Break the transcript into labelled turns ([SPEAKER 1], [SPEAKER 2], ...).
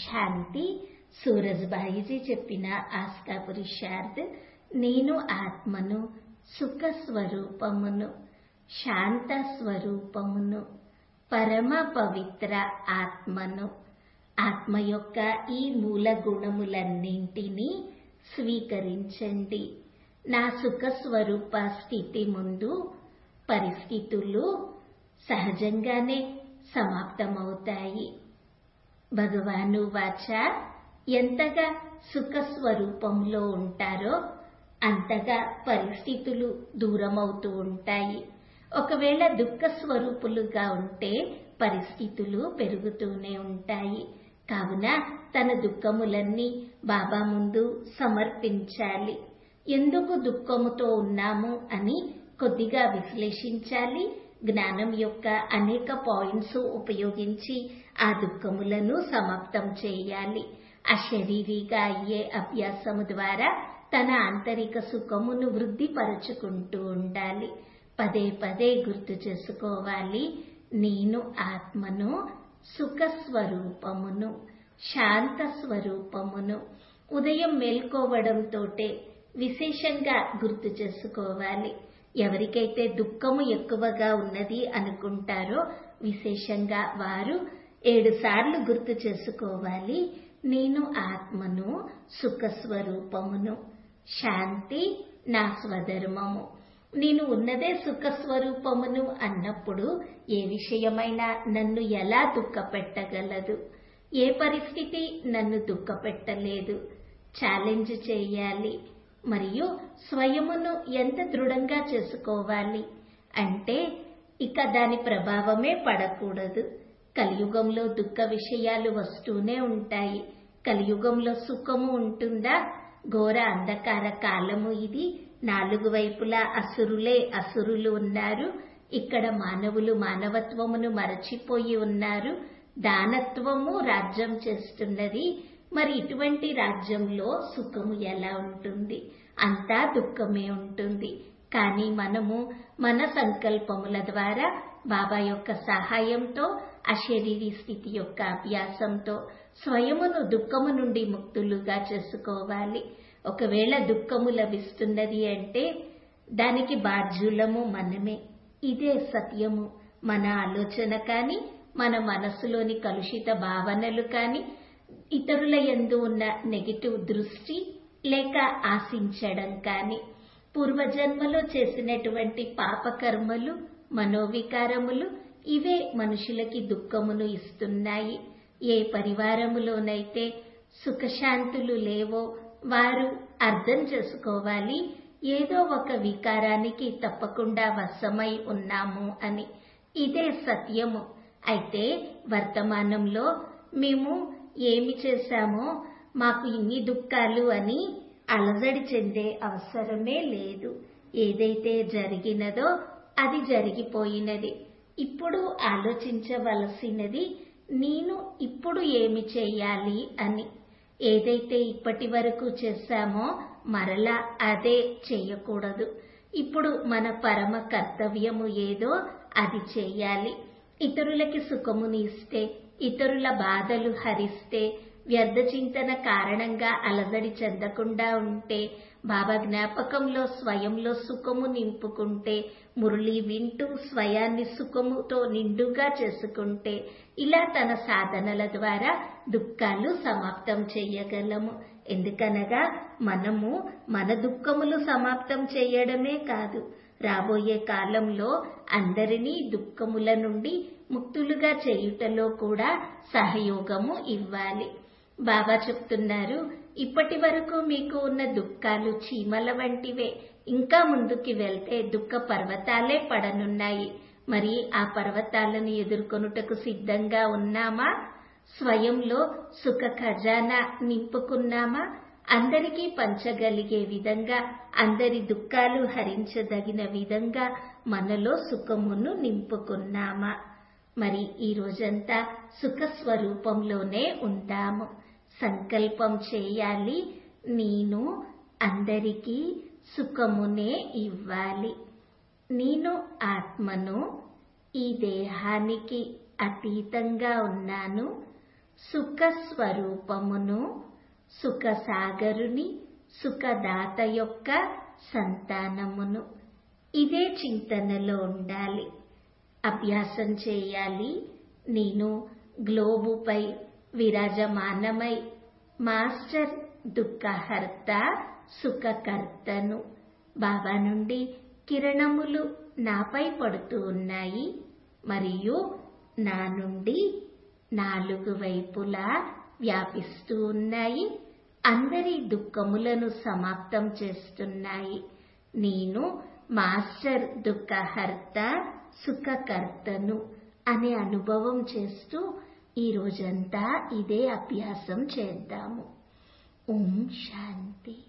[SPEAKER 1] శాంతి సూరజ్బాయిజీ చెప్పిన ఆస్కా పురుషార్థ్ నేను ఆత్మను సుఖ స్వరూపమును శాంత స్వరూపమును పరమ పవిత్ర ఆత్మను ఆత్మ యొక్క ఈ మూల గుణములన్నింటినీ స్వీకరించండి నా సుఖ స్వరూప స్థితి ముందు పరిస్థితులు సహజంగానే సమాప్తమవుతాయి భగవాను వాచ ఎంతగా సుఖ స్వరూపంలో ఉంటారో అంతగా పరిస్థితులు దూరమవుతూ ఉంటాయి ఒకవేళ దుఃఖ స్వరూపులుగా ఉంటే పరిస్థితులు పెరుగుతూనే ఉంటాయి కావున తన దుఃఖములన్నీ బాబా ముందు సమర్పించాలి ఎందుకు దుఃఖముతో ఉన్నాము అని కొద్దిగా విశ్లేషించాలి జ్ఞానం యొక్క అనేక పాయింట్స్ ఉపయోగించి ఆ దుఃఖములను సమాప్తం చేయాలి అశరీరిగా అయ్యే అభ్యాసము ద్వారా తన ఆంతరిక సుఖమును వృద్ధిపరచుకుంటూ ఉండాలి పదే పదే గుర్తు చేసుకోవాలి నేను ఆత్మను సుఖ స్వరూపమును శాంత స్వరూపమును ఉదయం మేల్కోవడంతోటే విశేషంగా గుర్తు చేసుకోవాలి ఎవరికైతే దుఃఖము ఎక్కువగా ఉన్నది అనుకుంటారో విశేషంగా వారు ఏడు సార్లు గుర్తు చేసుకోవాలి నేను ఆత్మను సుఖ స్వరూపమును శాంతి నా స్వధర్మము నేను ఉన్నదే సుఖ స్వరూపమును అన్నప్పుడు ఏ విషయమైనా నన్ను ఎలా దుఃఖపెట్టగలదు ఏ పరిస్థితి నన్ను దుఃఖపెట్టలేదు ఛాలెంజ్ చేయాలి మరియు స్వయమును ఎంత దృఢంగా చేసుకోవాలి అంటే ఇక దాని ప్రభావమే పడకూడదు కలియుగంలో దుఃఖ విషయాలు వస్తూనే ఉంటాయి కలియుగంలో సుఖము ఉంటుందా ఘోర అంధకార కాలము ఇది నాలుగు వైపులా అసురులే అసురులు ఉన్నారు ఇక్కడ మానవులు మానవత్వమును మరచిపోయి ఉన్నారు దానత్వము రాజ్యం చేస్తున్నది మరి ఇటువంటి రాజ్యంలో సుఖము ఎలా ఉంటుంది అంతా దుఃఖమే ఉంటుంది కానీ మనము మన సంకల్పముల ద్వారా బాబా యొక్క సహాయంతో అశరీరి స్థితి యొక్క అభ్యాసంతో స్వయమును దుఃఖము నుండి ముక్తులుగా చేసుకోవాలి ఒకవేళ దుఃఖము లభిస్తున్నది అంటే దానికి బాధ్యులము మనమే ఇదే సత్యము మన ఆలోచన కాని మన మనసులోని కలుషిత భావనలు కాని ఇతరుల ఎందు ఉన్న నెగిటివ్ దృష్టి లేక ఆశించడం కాని పూర్వజన్మలో చేసినటువంటి పాపకర్మలు మనోవికారములు ఇవే మనుషులకి దుఃఖమును ఇస్తున్నాయి ఏ పరివారములోనైతే సుఖశాంతులు లేవో వారు అర్థం చేసుకోవాలి ఏదో ఒక వికారానికి తప్పకుండా వశమై ఉన్నాము అని ఇదే సత్యము అయితే వర్తమానంలో మేము ఏమి చేశామో మాకు ఇన్ని దుఃఖాలు అని అలజడి చెందే అవసరమే లేదు ఏదైతే జరిగినదో అది జరిగిపోయినది ఇప్పుడు ఆలోచించవలసినది నేను ఇప్పుడు ఏమి చేయాలి అని ఏదైతే ఇప్పటి వరకు చేశామో మరలా అదే చేయకూడదు ఇప్పుడు మన పరమ కర్తవ్యము ఏదో అది చేయాలి ఇతరులకి సుఖముని ఇస్తే ఇతరుల బాధలు హరిస్తే వ్యర్థ చింతన కారణంగా అలజడి చెందకుండా ఉంటే బాబా జ్ఞాపకంలో స్వయంలో సుఖము నింపుకుంటే మురళి వింటూ స్వయాన్ని సుఖముతో నిండుగా చేసుకుంటే ఇలా తన సాధనల ద్వారా దుఃఖాలు సమాప్తం చేయగలము ఎందుకనగా మనము మన దుఃఖములు సమాప్తం చేయడమే కాదు రాబోయే కాలంలో అందరినీ దుఃఖముల నుండి ముక్తులుగా చేయుటలో కూడా సహయోగము ఇవ్వాలి బాబా చెప్తున్నారు ఇప్పటి వరకు మీకు ఉన్న దుఃఖాలు చీమల వంటివే ఇంకా ముందుకి వెళ్తే దుఃఖ పర్వతాలే పడనున్నాయి మరి ఆ పర్వతాలను ఎదుర్కొనుటకు సిద్ధంగా ఉన్నామా స్వయంలో సుఖ ఖజానా నింపుకున్నామా అందరికీ పంచగలిగే విధంగా అందరి దుఃఖాలు హరించదగిన విధంగా మనలో సుఖమును నింపుకున్నామా మరి ఈ రోజంతా సుఖ స్వరూపంలోనే ఉందాము సంకల్పం చేయాలి నేను అందరికీ సుఖమునే ఇవ్వాలి నేను ఆత్మను ఈ దేహానికి అతీతంగా ఉన్నాను సుఖ స్వరూపమును సుఖసాగరుని సుఖదాత యొక్క సంతానమును ఇదే చింతనలో ఉండాలి అభ్యాసం చేయాలి నేను గ్లోబుపై విరాజమానమై మాస్టర్ దుఃఖహర్త సుఖకర్తను బాబా నుండి కిరణములు నాపై పడుతూ ఉన్నాయి మరియు నా నుండి నాలుగు వైపులా వ్యాపిస్తూ ఉన్నాయి అందరి దుఃఖములను సమాప్తం చేస్తున్నాయి నేను మాస్టర్ దుఃఖహర్త సుఖకర్తను అనే అనుభవం చేస్తూ ఈ రోజంతా ఇదే అభ్యాసం చేద్దాము ఓం శాంతి